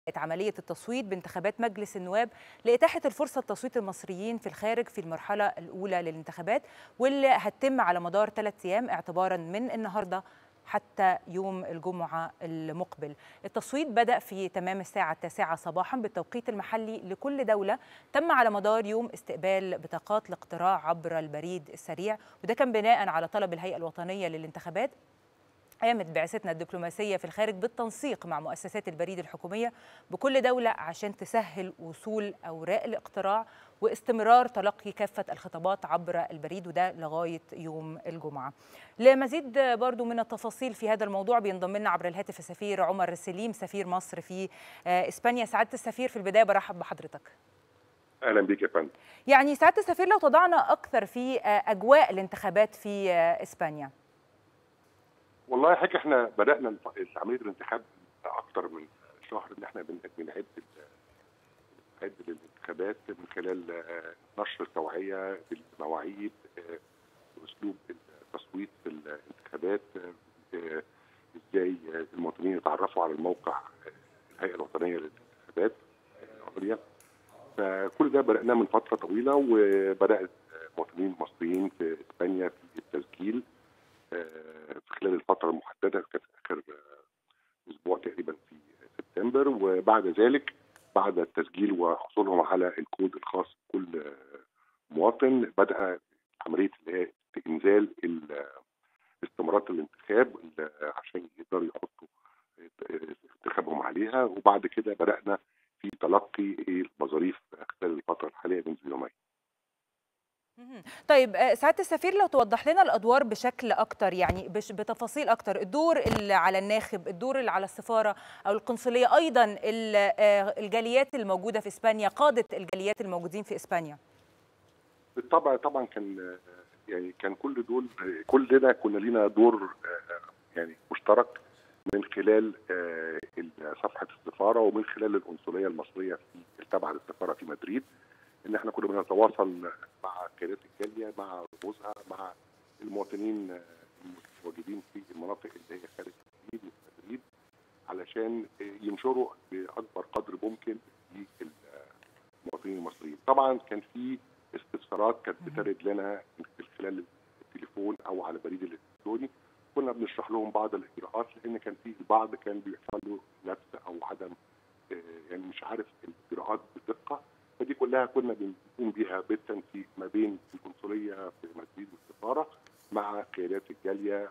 عملية التصويت بانتخابات مجلس النواب لإتاحة الفرصة لتصويت المصريين في الخارج في المرحلة الأولى للانتخابات واللي هتتم على مدار ثلاث أيام اعتبارا من النهاردة حتى يوم الجمعة المقبل التصويت بدأ في تمام الساعة التاسعة صباحا بالتوقيت المحلي لكل دولة تم على مدار يوم استقبال بطاقات الاقتراع عبر البريد السريع وده كان بناء على طلب الهيئة الوطنية للانتخابات قامت بعثتنا الدبلوماسية في الخارج بالتنسيق مع مؤسسات البريد الحكومية بكل دولة عشان تسهل وصول أوراق الاقتراع واستمرار تلقي كافة الخطابات عبر البريد وده لغاية يوم الجمعة لمزيد برضو من التفاصيل في هذا الموضوع بينضم لنا عبر الهاتف السفير عمر سليم سفير مصر في إسبانيا سعادة السفير في البداية برحب بحضرتك اهلا بك يا فندم يعني سعادة السفير لو تضعنا أكثر في أجواء الانتخابات في إسبانيا والله حاجه احنا بدانا عمليه الانتخاب اكتر من شهر ان احنا بنعد بنعد للانتخابات من خلال نشر التوعيه بالمواعيد اسلوب التصويت في الانتخابات ازاي المواطنين يتعرفوا على الموقع الهيئه الوطنيه للانتخابات العليا فكل ده بداناه من فتره طويله وبدات المواطنين المصريين في اسبانيا في التسجيل في خلال الفترة المحددة كانت آخر أسبوع تقريبا في سبتمبر وبعد ذلك بعد التسجيل وحصولهم على الكود الخاص بكل مواطن بدأ عملية اللي هي إنزال استمارات الانتخاب عشان يقدروا يحطوا انتخابهم عليها وبعد كده بدأنا في تلقي المظاريف خلال الفترة الحالية منذ يومين. طيب سعاده السفير لو توضح لنا الادوار بشكل اكتر يعني بتفاصيل اكتر الدور اللي على الناخب الدور اللي على السفاره او القنصليه ايضا الجاليات الموجوده في اسبانيا قاده الجاليات الموجودين في اسبانيا بالطبع طبعا كان يعني كان كل دول كلنا كنا لينا دور يعني مشترك من خلال صفحه السفاره ومن خلال القنصليه المصريه في التابعه للسفاره في مدريد ان احنا كنا بنتواصل مع قيادات الجاليه مع رموزها مع المواطنين المتواجدين في المناطق اللي هي خارج مدريد مدريد علشان ينشروا باكبر قدر ممكن للمواطنين المصريين. طبعا كان في استفسارات كانت بترد لنا من خلال التليفون او على البريد الالكتروني كنا بنشرح لهم بعض الاجراءات لان كان في البعض كان بيحصل له نفس او عدم يعني مش عارف الاجراءات بدقه فدي كلها كنا بنقوم بيها بالتنسيق ما بين القنصليه في مدريد والسفاره مع قيادات الجاليه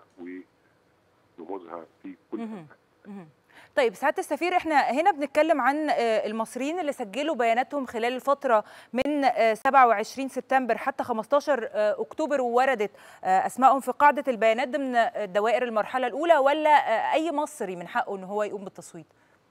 ورموزها في كل طيب سعاده السفير احنا هنا بنتكلم عن المصريين اللي سجلوا بياناتهم خلال الفتره من 27 سبتمبر حتى 15 اكتوبر ووردت اسمائهم في قاعده البيانات ضمن دوائر المرحله الاولى ولا اي مصري من حقه ان هو يقوم بالتصويت؟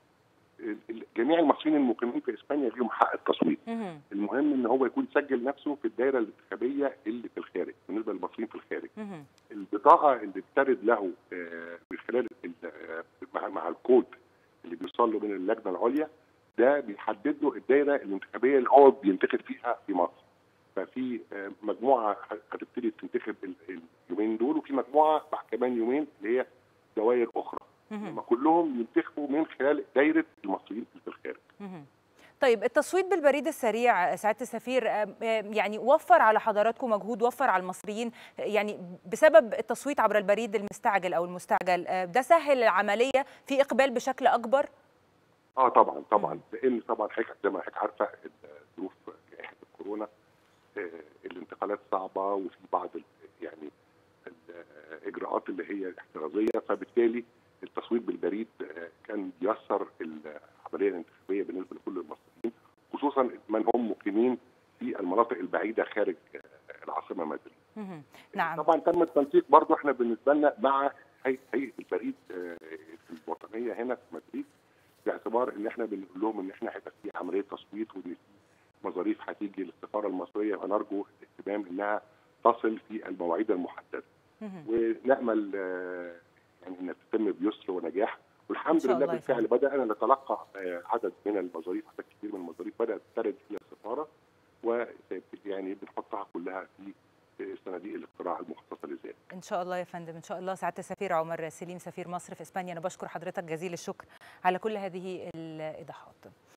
جميع المصريين المقيمين في اسبانيا ليهم حق التصويت المهم ان هو يكون سجل نفسه في الدائره الانتخابيه اللي في الخارج بالنسبه للمصريين في الخارج البطاقه اللي بترد له من خلال مع, مع الكود اللي بيوصل له من اللجنه العليا ده بيحدد له الدائره الانتخابيه اللي هو بينتخب فيها في مصر ففي مجموعه هتبتدي تنتخب اليومين دول وفي مجموعه بعد كمان يومين اللي هي دوائر اخرى هم كلهم ينتخبوا من خلال دايره المصريين في الخارج. طيب التصويت بالبريد السريع سعاده السفير يعني وفر على حضراتكم مجهود وفر على المصريين يعني بسبب التصويت عبر البريد المستعجل او المستعجل ده سهل العمليه في اقبال بشكل اكبر؟ اه طبعا طبعا لان طبعا حضرتك زي ما حضرتك عارفه ظروف جائحه الكورونا الانتقالات صعبه وفي بعض يعني الاجراءات اللي هي الاحترازيه فبالتالي التصويت بالبريد كان بيسر العمليه الانتخابيه بالنسبه لكل المصريين خصوصا من هم مقيمين في المناطق البعيده خارج العاصمه مدريد. نعم طبعا تم التنسيق برضه احنا بالنسبه لنا مع هيئه البريد الوطنيه هنا في مدريد باعتبار ان احنا بنقول لهم ان احنا هيبقى في عمليه تصويت وان في مظاريف هتيجي للسفاره المصريه ونرجو الاهتمام انها تصل في المواعيد المحدده. ونامل يعني انها تتم بيسر ونجاح والحمد لله بالفعل بدانا نتلقى عدد من المظاريف عدد كبير من المظاريف بدات ترد الى السفاره و يعني بنحطها كلها في صناديق الاقتراع المخصصه لذلك. ان شاء الله يا فندم ان شاء الله سعاده السفير عمر سليم سفير مصر في اسبانيا انا بشكر حضرتك جزيل الشكر على كل هذه الايضاحات